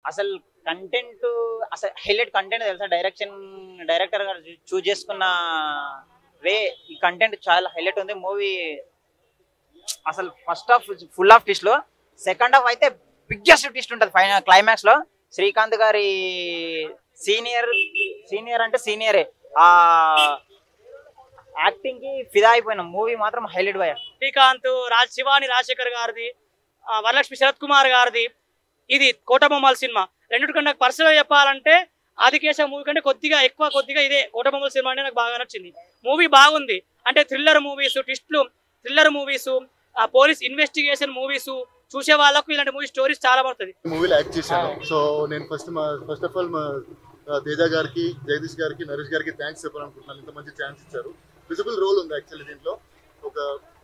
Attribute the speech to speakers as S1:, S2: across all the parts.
S1: అసలు కంటెంట్ అసలు highlight content తెలుసా డైరెక్షన్ డైరెక్టర్ గారు చూజ్ చేసుకున్న వే ఈ కంటెంట్ చాలా హైలైట్ ఉంది మూవీ అసలు first half full of twist లో సెకండ్ హాఫ్ అయితే బిగ్గెస్ట్ ట్విస్ట్ ఉంటుంది ఫైనల్ క్లైమాక్స్ లో శ్రీకాంత్ గారి సీనియర్ సీనియర్ అంటే సీనియరే ఆ యాక్టింగ్ కి ఫిదా అయిపోయిన మూవీ మాత్రం హైలైట్ పోయా
S2: శ్రీకాంత్ రాజ్ శివాని రాజశేఖర్ గారిది ఆ, వరలక్ష్మి శరత్ కుమార్ గారిది ఇది కోటబొమ్మల సినిమా రెండింటికంటే నాకు పర్సనల్ చెప్పాలంటే ఆదికేశ మూవీ కంటే కొద్దిగా ఎక్కువ కొద్దిగా ఇదే కోటబొమ్మల సినిమా అంటే నాకు బాగా నచ్చింది మూవీ బాగుంది అంటే థ్రిల్లర్ మూవీస్ ట్విస్ట్లు థ్రిల్లర్ మూవీస్ ఆ పోలీస్ ఇన్వెస్టిగేషన్ మూవీస్ చూసే వాళ్ళకు ఇలాంటి మూవీ స్టోరీస్ చాలా పడుతుంది
S3: మూవీలో యాక్ట్ చేశాను సో నేను ఫస్ట్ మా ఫస్ట్ ఆఫ్ ఆల్ మా ఆ, తేజ గారికి జగదీష్ గారికి నరేష్ గారికి థ్యాంక్స్ చెప్పాలనుకుంటున్నాను ఇంత మంచి ఛాన్స్ ఇచ్చారు విజిబుల్ రోల్ ఉంది యాక్చువల్లీ దీంట్లో ఒక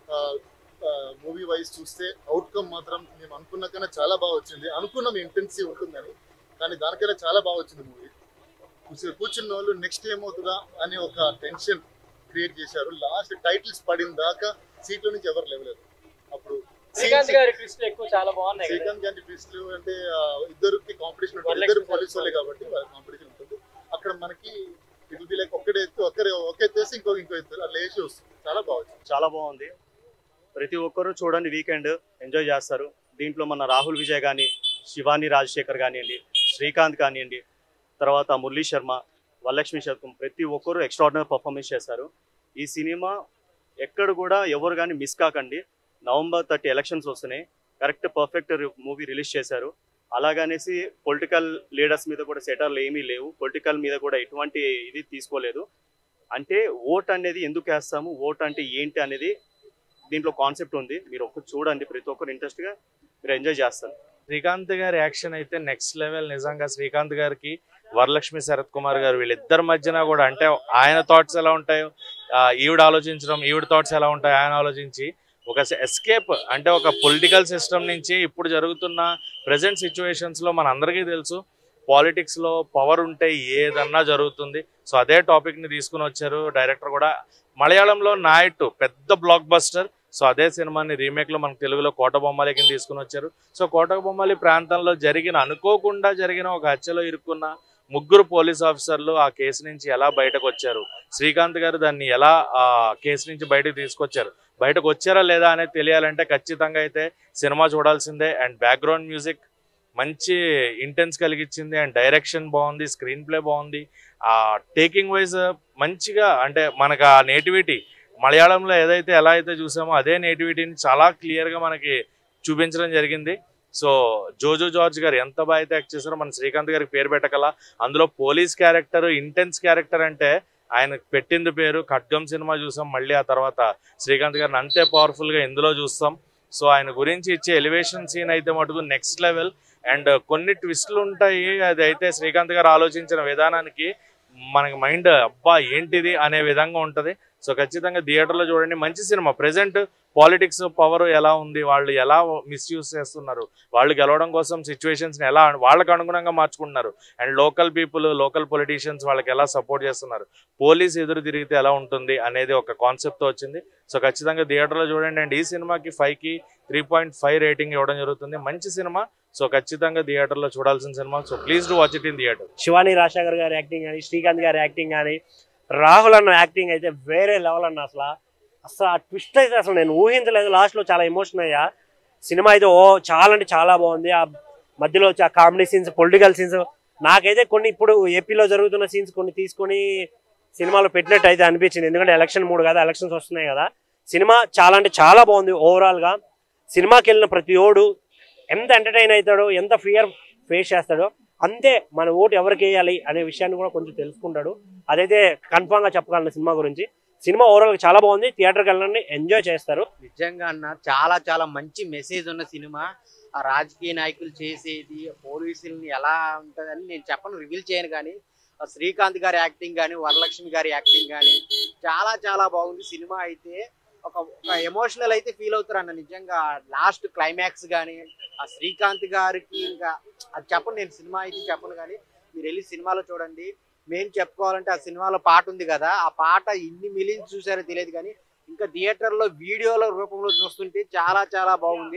S3: మూవీ వైజ్ చూస్తే అవుట్కమ్ మాత్రం మేము అనుకున్న కన్నా చాలా బాగా వచ్చింది అనుకున్నాం ఇంటెన్సీ ఉంటుందని కానీ దానికన్నా చాలా బాగా వచ్చింది మూవీ కూర్చున్న వాళ్ళు నెక్స్ట్ ఏమవుతుందా అని ఒక టెన్షన్ క్రియేట్ చేశారు లాస్ట్ టైటిల్స్ పడిన దాకా సీట్లో నుంచి ఎవరు లేవలేదు అప్పుడు
S2: శ్రీకాంత్ గారి ట్విస్ట్ ఎక్కువ చాలా బాగున్నాయి కదా.
S3: శ్రీకాంత్ గారి ట్విస్ట్లు అంటే ఆ, ఇద్దరికి కాంపిటీషన్ ఉంటుంది ఇద్దరు పోలీసు వాళ్ళే కాబట్టి వాళ్ళ కాంపిటీషన్ ఉంటుంది అక్కడ మనకి ఇట్ బి లైక్ ఒక్కడే ఎత్తు ఒక్కరే ఒక ఎత్తేసి ఇంకో ఇంకో ఎత్తు అట్లా వేసి వస్తుంది చాలా బాగుంది
S4: చాలా బాగుంది ప్రతి ఒక్కరూ చూడండి వీకెండ్ ఎంజాయ్ చేస్తారు దీంట్లో మన రాహుల్ విజయ్ కానీ శివాని రాజశేఖర్ కానివ్వండి శ్రీకాంత్ కానివ్వండి తర్వాత మురళీ శర్మ వరలక్ష్మి శతకం ప్రతి ఒక్కరూ ఎక్స్ట్రాడినరీ పర్ఫార్మెన్స్ చేశారు ఈ సినిమా ఎక్కడ కూడా ఎవరు కానీ మిస్ కాకండి నవంబర్ థర్టీ ఎలక్షన్స్ వస్తున్నాయి కరెక్ట్ పర్ఫెక్ట్ మూవీ రిలీజ్ చేశారు అలాగనేసి పొలిటికల్ లీడర్స్ మీద కూడా సెటర్లు ఏమీ లేవు పొలిటికల్ మీద కూడా ఎటువంటి ఇది తీసుకోలేదు అంటే ఓట్ అనేది ఎందుకు వేస్తాము ఓట్ అంటే ఏంటి అనేది దీంట్లో కాన్సెప్ట్ ఉంది మీరు ఒక్కరు చూడండి ప్రతి ఒక్కరు ఇంట్రెస్ట్గా మీరు ఎంజాయ్ చేస్తారు
S5: శ్రీకాంత్ గారి యాక్షన్ అయితే నెక్స్ట్ లెవెల్ నిజంగా శ్రీకాంత్ గారికి వరలక్ష్మి శరత్ కుమార్ గారు వీళ్ళిద్దరి మధ్యన కూడా అంటే ఆయన థాట్స్ ఎలా ఉంటాయో ఆ, ఈవిడ ఆలోచించడం ఈవిడ థాట్స్ ఎలా ఉంటాయో ఆయన ఆలోచించి ఒక ఎస్కేప్ అంటే ఒక పొలిటికల్ సిస్టమ్ నుంచి ఇప్పుడు జరుగుతున్న ప్రజెంట్ సిచ్యువేషన్స్లో మన అందరికీ తెలుసు పాలిటిక్స్లో పవర్ ఉంటే ఏదన్నా జరుగుతుంది సో అదే టాపిక్ని తీసుకుని వచ్చారు డైరెక్టర్ కూడా మలయాళంలో నాయట్ పెద్ద బ్లాక్ బస్టర్ సో అదే సినిమాని రీమేక్లో మనకు తెలుగులో కోట బొమ్మలకి తీసుకుని వచ్చారు సో కోట బొమ్మలి ప్రాంతంలో జరిగిన అనుకోకుండా జరిగిన ఒక హత్యలో ఇరుక్కున్న ముగ్గురు పోలీస్ ఆఫీసర్లు ఆ కేసు నుంచి ఎలా బయటకు వచ్చారు శ్రీకాంత్ గారు దాన్ని ఎలా ఆ కేసు నుంచి బయటకు తీసుకొచ్చారు బయటకు వచ్చారా లేదా అనేది తెలియాలంటే ఖచ్చితంగా అయితే సినిమా చూడాల్సిందే అండ్ బ్యాక్గ్రౌండ్ మ్యూజిక్ మంచి ఇంటెన్స్ కలిగించింది అండ్ డైరెక్షన్ బాగుంది స్క్రీన్ ప్లే బాగుంది ఆ టేకింగ్ వైజ్ మంచిగా అంటే మనకు ఆ నేటివిటీ మలయాళంలో ఏదైతే ఎలా అయితే చూసామో అదే నేటివిటీని చాలా క్లియర్గా మనకి చూపించడం జరిగింది సో జోజో జార్జ్ గారు ఎంత బాగా అయితే యాక్ట్ చేశారో మన శ్రీకాంత్ గారికి పేరు పెట్టగల అందులో పోలీస్ క్యారెక్టర్ ఇంటెన్స్ క్యారెక్టర్ అంటే ఆయన పెట్టింది పేరు ఖడ్గం సినిమా చూసాం మళ్ళీ ఆ తర్వాత శ్రీకాంత్ గారిని అంతే పవర్ఫుల్గా ఇందులో చూస్తాం సో ఆయన గురించి ఇచ్చే ఎలివేషన్ సీన్ అయితే మటుకు నెక్స్ట్ లెవెల్ అండ్ కొన్ని ట్విస్టులు ఉంటాయి అది అయితే శ్రీకాంత్ గారు ఆలోచించిన విధానానికి మనకి మైండ్ అబ్బా ఏంటిది అనే విధంగా ఉంటుంది సో ఖచ్చితంగా థియేటర్లో చూడండి మంచి సినిమా ప్రెసెంట్ పాలిటిక్స్ పవర్ ఎలా ఉంది వాళ్ళు ఎలా మిస్యూజ్ చేస్తున్నారు వాళ్ళు గెలవడం కోసం సిచ్యువేషన్స్ ఎలా వాళ్ళకి అనుగుణంగా మార్చుకుంటున్నారు and local people local politicians వాళ్ళకి ఎలా సపోర్ట్ చేస్తున్నారు పోలీస్ ఎదురు తిరిగితే ఎలా ఉంటుంది అనేది ఒక కాన్సెప్ట్తో వచ్చింది సో ఖచ్చితంగా థియేటర్లో చూడండి అండ్ ఈ సినిమాకి ఫైవ్కి త్రీ పాయింట్ ఫైవ్ రేటింగ్ ఇవ్వడం జరుగుతుంది మంచి సినిమా సో ఖచ్చితంగా థియేటర్లో చూడాల్సిన సినిమా so please do watch it in theatre
S6: Shivani Rajasekhar గారి యాక్టింగ్ కానీ శ్రీకాంత్ గారి యాక్టింగ్ కానీ రాహుల్ అన్న యాక్టింగ్ అయితే వేరే లెవెల్ అన్న అసలు అసలు ఆ ట్విస్ట్ అయితే అసలు నేను ఊహించలేదు లాస్ట్లో చాలా ఎమోషన్ అయ్యా సినిమా అయితే ఓ చాలా అంటే చాలా బాగుంది ఆ మధ్యలో వచ్చి ఆ కామెడీ సీన్స్ పొలిటికల్ సీన్స్ నాకైతే కొన్ని ఇప్పుడు ఏపీలో జరుగుతున్న సీన్స్ కొన్ని తీసుకొని సినిమాలో పెట్టినట్టు అయితే అనిపించింది ఎందుకంటే ఎలక్షన్ మూడు కదా ఎలక్షన్స్ వస్తున్నాయి కదా సినిమా చాలా అంటే చాలా బాగుంది ఓవరాల్గా సినిమాకి వెళ్ళిన ప్రతి ఓడు ఎంత ఎంటర్టైన్ అవుతాడో ఎంత ఫియర్ ఫేస్ చేస్తాడో అంతే మన ఓటు ఎవరికి వేయాలి అనే విషయాన్ని కూడా కొంచెం తెలుసుకుంటాడు అదైతే కన్ఫామ్గా చెప్పగలను సినిమా గురించి సినిమా ఓవరాల్ చాలా బాగుంది థియేటర్కి వెళ్ళండి ఎంజాయ్ చేస్తారు
S7: నిజంగా అన్న చాలా చాలా మంచి మెసేజ్ ఉన్న సినిమా ఆ రాజకీయ నాయకులు చేసేది పోలీసుల్ని ఎలా ఉంటుందని నేను చెప్పను రివీల్ చేయను కానీ ఆ శ్రీకాంత్ గారి యాక్టింగ్ కానీ వరలక్ష్మి గారి యాక్టింగ్ కానీ చాలా చాలా బాగుంది సినిమా అయితే ఒక ఒక ఎమోషనల్ అయితే ఫీల్ అవుతారు అన్న నిజంగా లాస్ట్ క్లైమాక్స్ కానీ ఆ శ్రీకాంత్ గారికి ఇంకా అది చెప్పను నేను సినిమా అయితే చెప్పను కానీ మీరు వెళ్ళి సినిమాలో చూడండి మేము చెప్పుకోవాలంటే ఆ సినిమాలో పాట ఉంది కదా ఆ పాట ఇన్ని మిలియన్స్ చూసారో తెలియదు కానీ ఇంకా థియేటర్లో వీడియోల రూపంలో చూస్తుంటే చాలా చాలా బాగుంది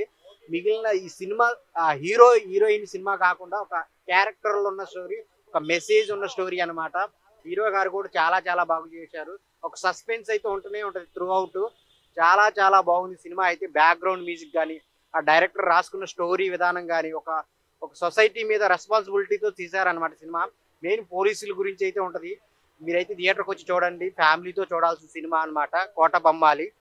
S7: మిగిలిన ఈ సినిమా హీరో హీరోయిన్ సినిమా కాకుండా ఒక క్యారెక్టర్లు ఉన్న స్టోరీ ఒక మెసేజ్ ఉన్న స్టోరీ అన్నమాట హీరో గారు కూడా చాలా చాలా బాగా చేశారు ఒక సస్పెన్స్ అయితే ఉంటూనే ఉంటుంది త్రూ అవుట్ చాలా చాలా బాగుంది సినిమా అయితే బ్యాక్గ్రౌండ్ మ్యూజిక్ కానీ ఆ డైరెక్టర్ రాసుకున్న స్టోరీ విధానం కానీ ఒక ఒక సొసైటీ మీద రెస్పాన్సిబిలిటీతో తీశారనమాట సినిమా మెయిన్ పోలీసుల గురించి అయితే ఉంటది మీరైతే థియేటర్కి వచ్చి చూడండి ఫ్యామిలీతో చూడాల్సిన సినిమా అన్నమాట కోట బొమ్మాలి